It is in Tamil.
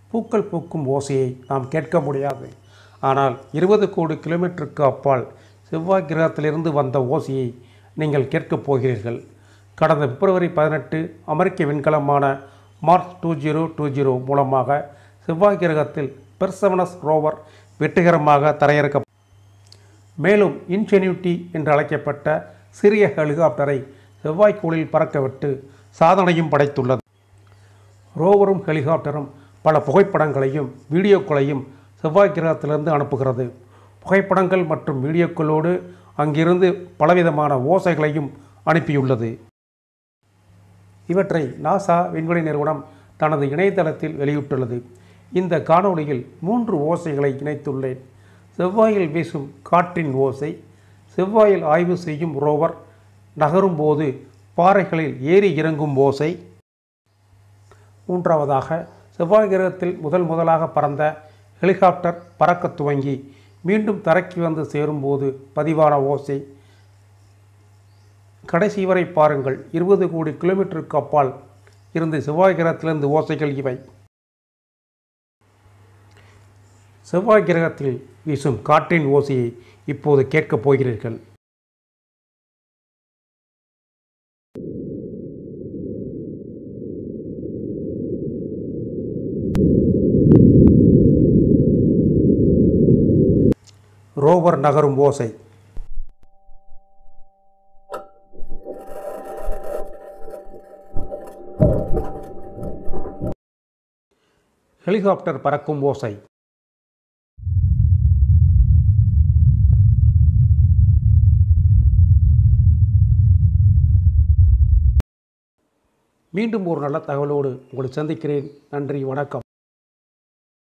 பூக்கள் பூக்கும் ஓசையை நாம் கேட்க முடியாது ஆனால் இருபது கோடி கிலோமீட்டருக்கு அப்பால் செவ்வாய் கிரகத்திலிருந்து வந்த ஓசையை நீங்கள் கேட்கப் போகிறீர்கள் கடந்த பிப்ரவரி பதினெட்டு அமெரிக்க விண்கலமான Mars two zero two zero மூலமாக செவ்வாய் கிரகத்தில் பெர்சவனஸ் ரோவர் வெற்றிகரமாக தரையிறக்க மேலும் இன்ஜெனியூட்டி என்று அழைக்கப்பட்ட சிறிய ஹெலிகாப்டரை செவ்வாய்க்கோளில் பறக்கவிட்டு சாதனையும் படைத்துள்ளது ரோவரும் ஹெலிகாப்டரும் பல புகைப்படங்களையும் வீடியோக்களையும் செவ்வாய் கிரகத்திலிருந்து அனுப்புகிறது புகைப்படங்கள் மற்றும் வீடியோக்களோடு அங்கிருந்து பலவிதமான ஓசைகளையும் அனுப்பியுள்ளது இவற்றை நாசா விண்வெளி நிறுவனம் தனது இணையதளத்தில் வெளியிட்டுள்ளது இந்த காணொளியில் மூன்று ஓசைகளை இணைத்துள்ளேன் செவ்வாயில் வீசும் காற்றின் ஓசை செவ்வாயில் ஆய்வு செய்யும் ரோவர் நகரும் போது பாறைகளில் ஏறி இறங்கும் ஓசை மூன்றாவதாக செவ்வாய் கிரகத்தில் முதல் முதலாக பறந்த ஹெலிகாப்டர் பறக்க துவங்கி மீண்டும் தரைக்கு வந்து சேரும்போது பதிவான ஓசை கடைசி வரை பாருங்கள் இருபது கோடி கிலோமீட்டருக்கு அப்பால் இருந்து செவ்வாய் கிரகத்திலிருந்து ஓசைகள் இவை செவ்வாய் கிரகத்தில் வீசும் காற்றின் ஓசையை இப்போது கேட்கப் போகிறீர்கள் ரோவர் நகரும் ஓசை ஹெலிகாப்டர் பறக்கும் ஓசை மீண்டும் ஒரு நல்ல தகவலோடு உங்களை சந்திக்கிறேன் நன்றி வணக்கம்